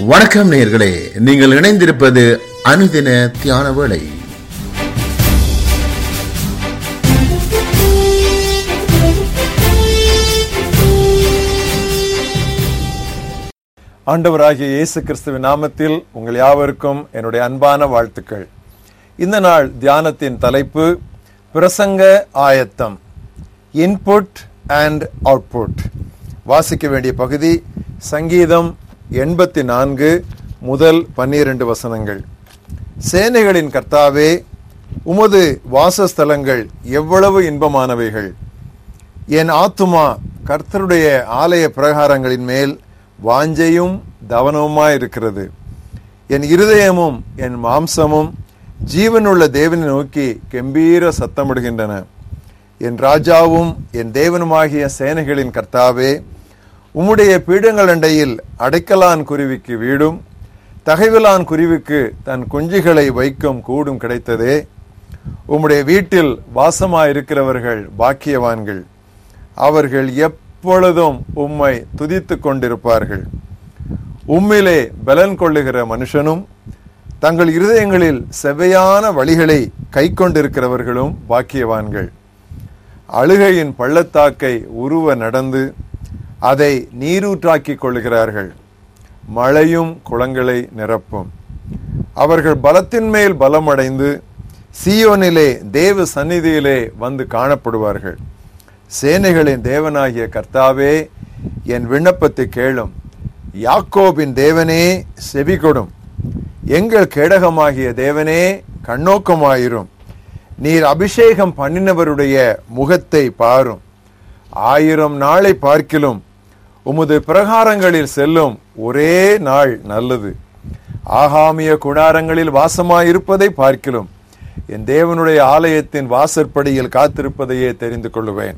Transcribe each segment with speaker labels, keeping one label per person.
Speaker 1: வணக்கம் நேயர்களே நீங்கள் இணைந்திருப்பது அனுதின தியான வேளை
Speaker 2: ஆண்டவராகிய இயேசு கிறிஸ்துவின் நாமத்தில் உங்கள் யாவருக்கும் என்னுடைய அன்பான வாழ்த்துக்கள் இந்த நாள் தியானத்தின் தலைப்பு பிரசங்க ஆயத்தம் இன்புட் அண்ட் அவுட்புட் வாசிக்க வேண்டிய பகுதி சங்கீதம் எண்பத்தி நான்கு முதல் பன்னிரண்டு வசனங்கள் சேனைகளின் கர்த்தாவே உமது வாசஸ்தலங்கள் எவ்வளவு இன்பமானவைகள் என் ஆத்துமா கர்த்தருடைய ஆலய பிரகாரங்களின் மேல் வாஞ்சையும் தவனவுமாயிருக்கிறது என் இருதயமும் என் மாம்சமும் ஜீவனுள்ள தேவனை நோக்கி கம்பீர சத்தமிடுகின்றன என் ராஜாவும் என் தேவனுமாகிய சேனைகளின் கர்த்தாவே உம்முடைய பீடங்கள் அண்டையில் அடைக்கலான் குருவிக்கு வீடும் தகைவிலான் குருவிக்கு தன் குஞ்சுகளை வைக்கும் கூடும் கிடைத்ததே உம்முடைய வீட்டில் வாசமாயிருக்கிறவர்கள் பாக்கியவான்கள் அவர்கள் எப்பொழுதும் உம்மை துதித்துக் கொண்டிருப்பார்கள் உம்மிலே பலன் கொள்ளுகிற மனுஷனும் தங்கள் இருதயங்களில் செவ்வையான வழிகளை கை கொண்டிருக்கிறவர்களும் பாக்கியவான்கள் அழுகையின் பள்ளத்தாக்கை உருவ நடந்து அதை நீரூற்றாக்கிக் கொள்கிறார்கள் மழையும் குளங்களை நிரப்பும் அவர்கள் பலத்தின் மேல் பலமடைந்து சீயோனிலே தேவ சந்நிதியிலே வந்து காணப்படுவார்கள் சேனைகளின் தேவனாகிய கர்த்தாவே என் விண்ணப்பத்தை கேளும் யாக்கோபின் தேவனே செவி கொடும் எங்கள் கேடகமாகிய தேவனே கண்ணோக்கமாயிரும் நீர் அபிஷேகம் பண்ணினவருடைய முகத்தை பாரும் ஆயிரம் நாளை பார்க்கிலும் உமது பிரகாரங்களில் செல்லும் ஒரே நாள் நல்லது ஆகாமிய குடாரங்களில் வாசமாயிருப்பதை பார்க்கிலும் என் தேவனுடைய ஆலயத்தின் வாசற்படியில் காத்திருப்பதையே தெரிந்து கொள்ளுவேன்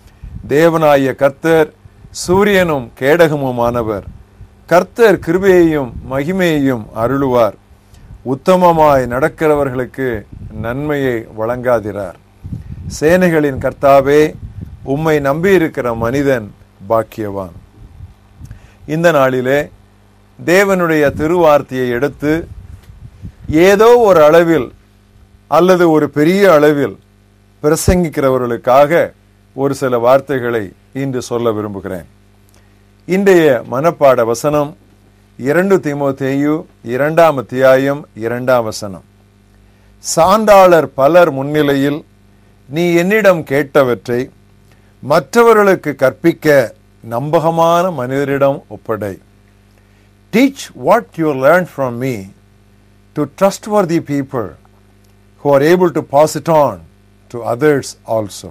Speaker 2: தேவனாய கர்த்தர் சூரியனும் கேடகமுமானவர் கர்த்தர் கிருபையையும் மகிமையையும் அருளுவார் உத்தமமாய் நடக்கிறவர்களுக்கு நன்மையை வழங்காதிரார் சேனைகளின் கர்த்தாவே உம்மை நம்பியிருக்கிற மனிதன் பாக்கியவான் இந்த நாளிலே தேவனுடைய திருவார்த்தையை எடுத்து ஏதோ ஒரு அளவில் அல்லது ஒரு பெரிய அளவில் பிரசங்கிக்கிறவர்களுக்காக ஒரு சில வார்த்தைகளை இன்று சொல்ல விரும்புகிறேன் இன்றைய மனப்பாட வசனம் இரண்டு திமோத்தேயு இரண்டாம் அத்தியாயம் இரண்டாம் வசனம் சான்றாளர் பலர் முன்னிலையில் நீ என்னிடம் கேட்டவற்றை மற்றவர்களுக்கு கற்பிக்க நம்பகமான மனிதரிடம் ஒப்படை teach what you learn from me to trustworthy people who are able to pass it on to others also.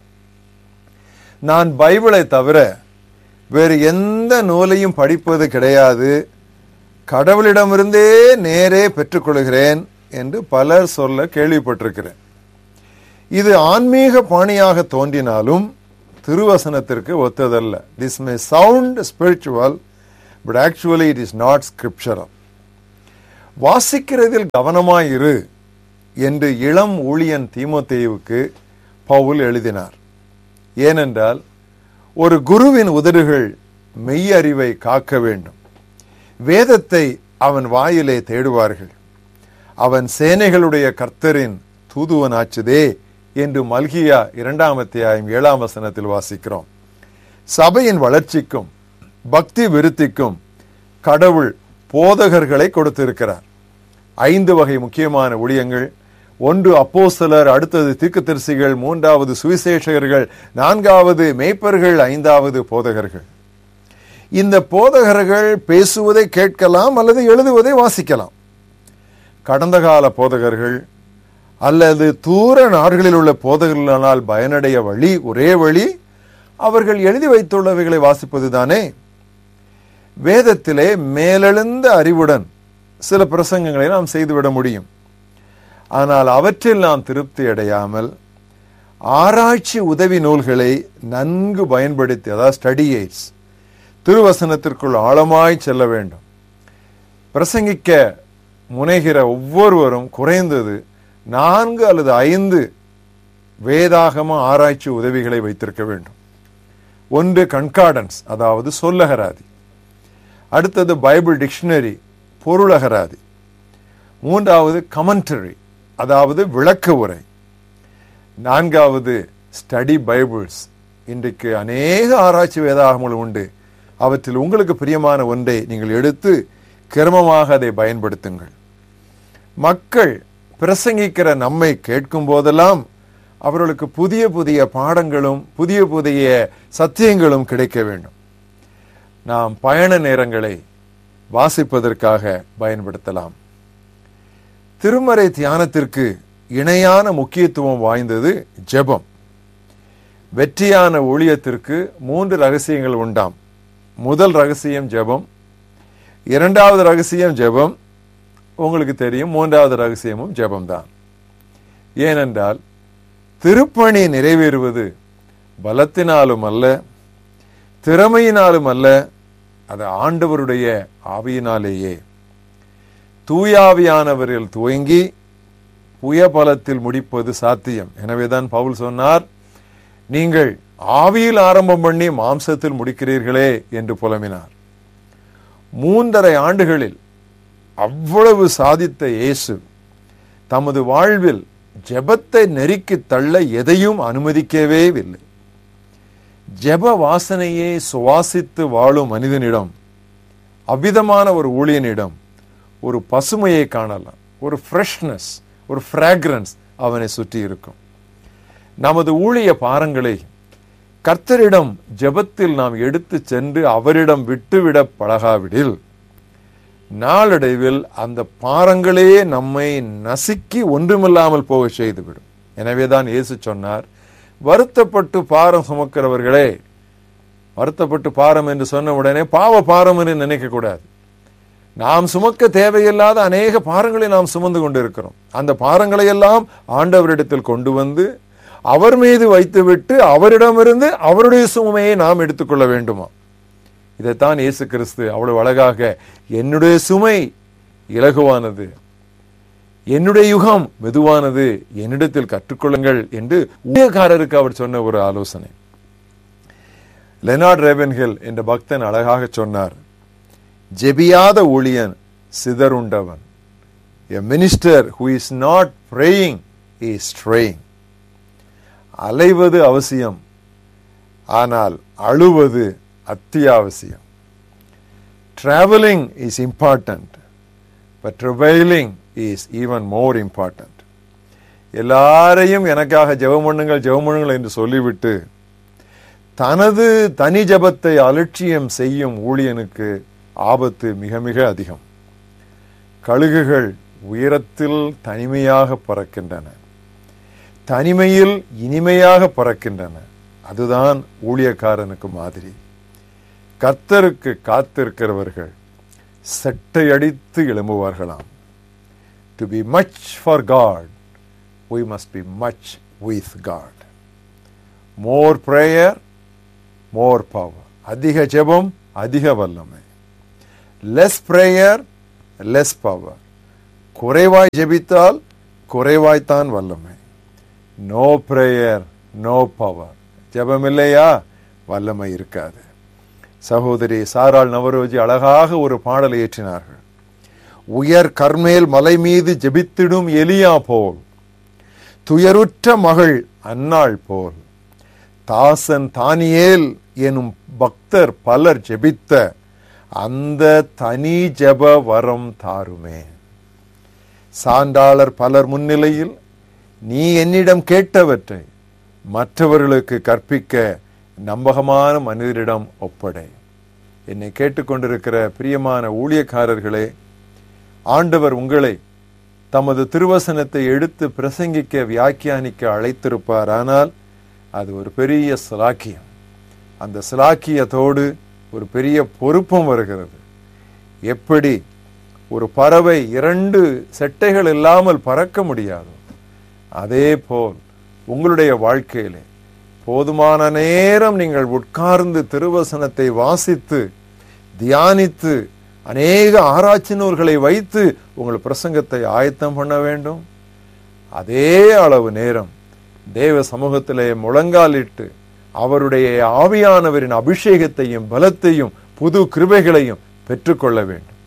Speaker 2: நான் பைபிளை தவிர வேறு எந்த நூலையும் படிப்பது கிடையாது கடவுளிடமிருந்தே நேரே பெற்றுக்கொள்கிறேன் என்று பலர் சொல்ல கேள்விப்பட்டிருக்கிறேன் இது ஆன்மீக பாணியாக தோன்றினாலும் திருவசனத்திற்கு ஒத்ததல்ல this may sound spiritual but actually it is not scriptural வாசிக்கிறதில் கவனமாயிரு என்று இளம் ஊழியன் தீமோத்தேயுவுக்கு பவுல் எழுதினார் ஏனென்றால் ஒரு குருவின் உதடுகள் மெய்யறிவை காக்க வேண்டும் வேதத்தை அவன் வாயிலே தேடுவார்கள் அவன் சேனைகளுடைய கர்த்தரின் தூதுவனாச்சுதே என்று மல்கியா இரண்டாம் அத்தியாயம் ஏழாம் வசனத்தில் வாசிக்கிறோம் சபையின் வளர்ச்சிக்கும் பக்தி விருத்திக்கும் கடவுள் போதகர்களை கொடுத்திருக்கிறார் ஐந்து வகை முக்கியமான ஊழியங்கள் ஒன்று அப்போஸ்தலர் அடுத்தது தீர்க்கதரிசிகள் மூன்றாவது சுவிசேஷகர்கள் நான்காவது மேய்ப்பர்கள் ஐந்தாவது போதகர்கள் இந்த போதகர்கள் பேசுவதை கேட்கலாம் அல்லது எழுதுவதை வாசிக்கலாம் கடந்த கால போதகர்கள் அல்லது தூர நாடுகளில் உள்ள போதகர்களால் பயனடைய வழி ஒரே வழி அவர்கள் எழுதி வைத்துள்ளவைகளை வாசிப்பது தானே வேதத்திலே மேலெழுந்த அறிவுடன் சில பிரசங்கங்களை நாம் செய்துவிட முடியும் ஆனால் அவற்றில் நாம் திருப்தி அடையாமல் ஆராய்ச்சி உதவி நூல்களை நன்கு பயன்படுத்தி அதாவது ஸ்டடி எய்ட்ஸ் திருவசனத்திற்குள் ஆழமாய் செல்ல வேண்டும் பிரசங்கிக்க முனைகிற ஒவ்வொருவரும் குறைந்தது நான்கு அல்லது ஐந்து வேதாகம ஆராய்ச்சி உதவிகளை வைத்திருக்க வேண்டும் ஒன்று கண்கார்டன்ஸ் அதாவது சொல்லகராதி அடுத்தது பைபிள் டிக்ஷனரி பொருளகராதி மூன்றாவது கமெண்டரி அதாவது விளக்க உரை நான்காவது ஸ்டடி பைபிள்ஸ் இன்றைக்கு அநேக ஆராய்ச்சி வேதாகங்கள் உண்டு அவற்றில் உங்களுக்கு பிரியமான ஒன்றை நீங்கள் எடுத்து கிரமமாக அதை பயன்படுத்துங்கள் மக்கள் பிரசங்கிக்கிற நம்மை கேட்கும் போதெல்லாம் அவர்களுக்கு புதிய புதிய பாடங்களும் புதிய புதிய சத்தியங்களும் கிடைக்க வேண்டும் நாம் பயண நேரங்களை வாசிப்பதற்காக பயன்படுத்தலாம் திருமறை தியானத்திற்கு இணையான முக்கியத்துவம் வாய்ந்தது ஜெபம் வெற்றியான ஊழியத்திற்கு மூன்று ரகசியங்கள் உண்டாம் முதல் ரகசியம் ஜெபம் இரண்டாவது ரகசியம் ஜெபம் உங்களுக்கு தெரியும் மூன்றாவது ரகசியமும் ஜெபம்தான் ஏனென்றால் திருப்பணி நிறைவேறுவது பலத்தினாலும் அல்ல திறமையினாலும் அல்ல அது ஆண்டவருடைய ஆவியினாலேயே தூயாவியானவரில் துவங்கி புயபலத்தில் முடிப்பது சாத்தியம் எனவேதான் பவுல் சொன்னார் நீங்கள் ஆவியில் ஆரம்பம் பண்ணி மாம்சத்தில் முடிக்கிறீர்களே என்று புலம்பினார் மூன்றரை ஆண்டுகளில் அவ்வளவு சாதித்த இயேசு தமது வாழ்வில் ஜெபத்தை நெருக்கி தள்ள எதையும் அனுமதிக்கவே இல்லை ஜெப வாசனையே சுவாசித்து வாழும் மனிதனிடம் அவ்விதமான ஒரு ஊழியனிடம் ஒரு பசுமையை காணலாம் ஒரு ஃப்ரெஷ்னஸ் ஒரு ஃப்ராக்ரன்ஸ் அவனை சுற்றி இருக்கும் நமது ஊழிய பாரங்களை கர்த்தரிடம் ஜெபத்தில் நாம் எடுத்து சென்று அவரிடம் விட்டுவிட பழகாவிடில் நாளடைவில் அந்த பாரங்களே நம்மை நசுக்கி ஒன்றுமில்லாமல் போக செய்துவிடும் எனவேதான் இயேசு சொன்னார் வருத்தப்பட்டு பாரம் சுமக்கிறவர்களே வருத்தப்பட்டு பாரம் என்று சொன்ன உடனே பாவ பாரம் என்று நினைக்க கூடாது நாம் சுமக்க தேவையில்லாத அநேக பாரங்களை நாம் சுமந்து கொண்டிருக்கிறோம் அந்த பாரங்களை எல்லாம் ஆண்டவரிடத்தில் கொண்டு வந்து அவர் மீது வைத்துவிட்டு அவரிடமிருந்து அவருடைய சுமையை நாம் எடுத்துக்கொள்ள வேண்டுமா இதைத்தான் இயேசு கிறிஸ்து அவ்வளவு அழகாக என்னுடைய சுமை இலகுவானது என்னுடைய யுகம் மெதுவானது என்னிடத்தில் கற்றுக்கொள்ளுங்கள் என்று ஊழியக்காரருக்கு அவர் சொன்ன ஒரு ஆலோசனை லெனார்ட் ரேவன்ஹில் என்ற பக்தன் அழகாக சொன்னார் ஜெபியாத ஊழியன் சிதறுண்டவன் a minister who is not praying is straying அலைவது அவசியம் ஆனால் அழுவது அத்தியாவசியம் travelling is important but travailing is even more important எல்லாரையும் எனக்காக ஜெபம் பண்ணுங்கள் ஜெபம் பண்ணுங்கள் என்று சொல்லிவிட்டு தனது தனி ஜபத்தை அலட்சியம் செய்யும் ஊழியனுக்கு ஆபத்து மிக மிக அதிகம் கழுகுகள் உயரத்தில் தனிமையாக பறக்கின்றன தனிமையில் இனிமையாக பறக்கின்றன அதுதான் ஊழியக்காரனுக்கு மாதிரி கர்த்தருக்கு காத்திருக்கிறவர்கள் செட்டை அடித்து எழும்புவார்களாம் to be much for God we must be much with God. More prayer, more power. அதிக ஜெபம் அதிக வல்லமை லெஸ் பிரேயர் லெஸ் பவர் குறைவாய் ஜெபித்தால் குறைவாய்த்தான் வல்லமை நோ பிரேயர் நோ பவர் ஜெபம் இல்லையா வல்லமை இருக்காது சகோதரி சாராள் நவரோஜி அழகாக ஒரு பாடலை ஏற்றினார்கள் உயர் கர்மேல் மலை மீது ஜெபித்திடும் எலியா போல் துயருற்ற மகள் அன்னாள் போல் தாசன் தானியேல் எனும் பக்தர் பலர் ஜெபித்த அந்த தனி ஜெப வரம் தாருமே சான்றாளர் பலர் முன்னிலையில் நீ என்னிடம் கேட்டவற்றை மற்றவர்களுக்கு கற்பிக்க நம்பகமான மனிதரிடம் ஒப்படை என்னை கேட்டுக்கொண்டிருக்கிற பிரியமான ஊழியக்காரர்களே ஆண்டவர் உங்களை தமது திருவசனத்தை எடுத்து பிரசங்கிக்க வியாக்கியானிக்க அழைத்திருப்பார் ஆனால் அது ஒரு பெரிய சிலாக்கியம் அந்த சிலாக்கியத்தோடு ஒரு பெரிய பொறுப்பும் வருகிறது எப்படி ஒரு பறவை இரண்டு செட்டைகள் இல்லாமல் பறக்க முடியாது அதே போல் உங்களுடைய வாழ்க்கையிலே போதுமான நேரம் நீங்கள் உட்கார்ந்து திருவசனத்தை வாசித்து தியானித்து அநேக ஆராய்ச்சி நூல்களை வைத்து உங்கள் பிரசங்கத்தை ஆயத்தம் பண்ண வேண்டும் அதே அளவு நேரம் தேவ சமூகத்திலே முழங்காலிட்டு அவருடைய ஆவியானவரின் அபிஷேகத்தையும் பலத்தையும் புது கிருபைகளையும் பெற்றுக்கொள்ள வேண்டும்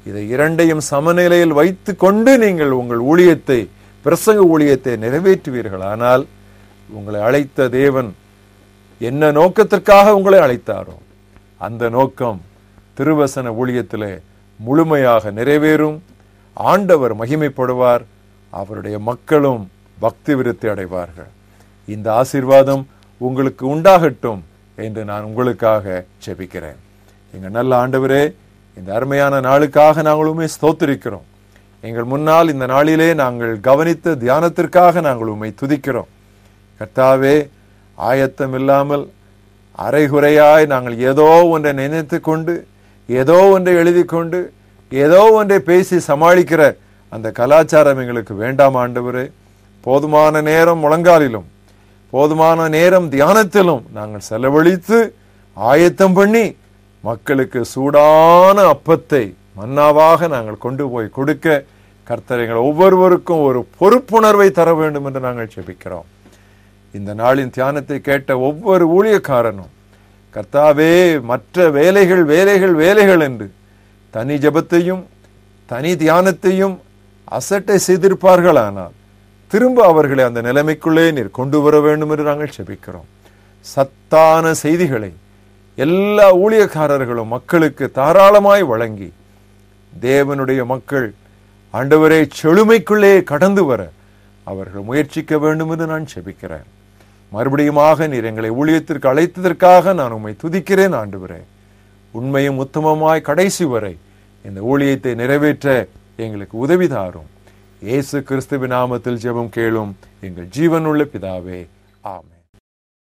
Speaker 2: இதை இரண்டையும் சமநிலையில் வைத்து கொண்டு நீங்கள் உங்கள் ஊழியத்தை பிரசங்க ஊழியத்தை நிறைவேற்றுவீர்கள் ஆனால் உங்களை அழைத்த தேவன் என்ன நோக்கத்திற்காக உங்களை அழைத்தாரோ அந்த நோக்கம் திருவசன ஊழியத்திலே முழுமையாக நிறைவேறும் ஆண்டவர் மகிமைப்படுவார் அவருடைய மக்களும் பக்தி விருத்தி அடைவார்கள் இந்த ஆசீர்வாதம் உங்களுக்கு உண்டாகட்டும் என்று நான் உங்களுக்காக ஜெபிக்கிறேன் எங்க நல்ல ஆண்டவரே இந்த அருமையான நாளுக்காக நாங்களுமே ஸ்தோத்திரிக்கிறோம் எங்கள் முன்னால் இந்த நாளிலே நாங்கள் கவனித்த தியானத்திற்காக நாங்கள் உண்மை துதிக்கிறோம் கர்த்தாவே ஆயத்தம் இல்லாமல் அரைகுறையாய் நாங்கள் ஏதோ ஒன்றை நினைத்து கொண்டு ஏதோ ஒன்றை எழுதி கொண்டு ஏதோ ஒன்றை பேசி சமாளிக்கிற அந்த கலாச்சாரம் எங்களுக்கு வேண்டாம் ஆண்டவரே போதுமான நேரம் முழங்காலிலும் போதுமான நேரம் தியானத்திலும் நாங்கள் செலவழித்து ஆயத்தம் பண்ணி மக்களுக்கு சூடான அப்பத்தை மன்னாவாக நாங்கள் கொண்டு போய் கொடுக்க கர்த்தர் எங்கள் ஒவ்வொருவருக்கும் ஒரு பொறுப்புணர்வை தர வேண்டும் என்று நாங்கள் செபிக்கிறோம் இந்த நாளின் தியானத்தை கேட்ட ஒவ்வொரு ஊழியக்காரனும் கர்த்தாவே மற்ற வேலைகள் வேலைகள் வேலைகள் என்று தனி ஜெபத்தையும் தனி தியானத்தையும் அசட்டை செய்திருப்பார்கள் ஆனால் திரும்ப அவர்களை அந்த நிலைமைக்குள்ளே நீர் கொண்டு வர வேண்டும் என்று நாங்கள் செபிக்கிறோம் சத்தான செய்திகளை எல்லா ஊழியக்காரர்களும் மக்களுக்கு தாராளமாய் வழங்கி தேவனுடைய மக்கள் ஆண்டவரே செழுமைக்குள்ளே கடந்து வர அவர்கள் முயற்சிக்க வேண்டும் என்று நான் செபிக்கிறேன் மறுபடியுமாக நீர் எங்களை ஊழியத்திற்கு அழைத்ததற்காக நான் உம்மை துதிக்கிறேன் ஆண்டவரே உண்மையும் உத்தமமாய் கடைசி வரை இந்த ஊழியத்தை நிறைவேற்ற எங்களுக்கு உதவி தாரும் இயேசு கிறிஸ்துவின் நாமத்தில் ஜெபம் கேளும் எங்கள் ஜீவனுள்ள பிதாவே ஆமென்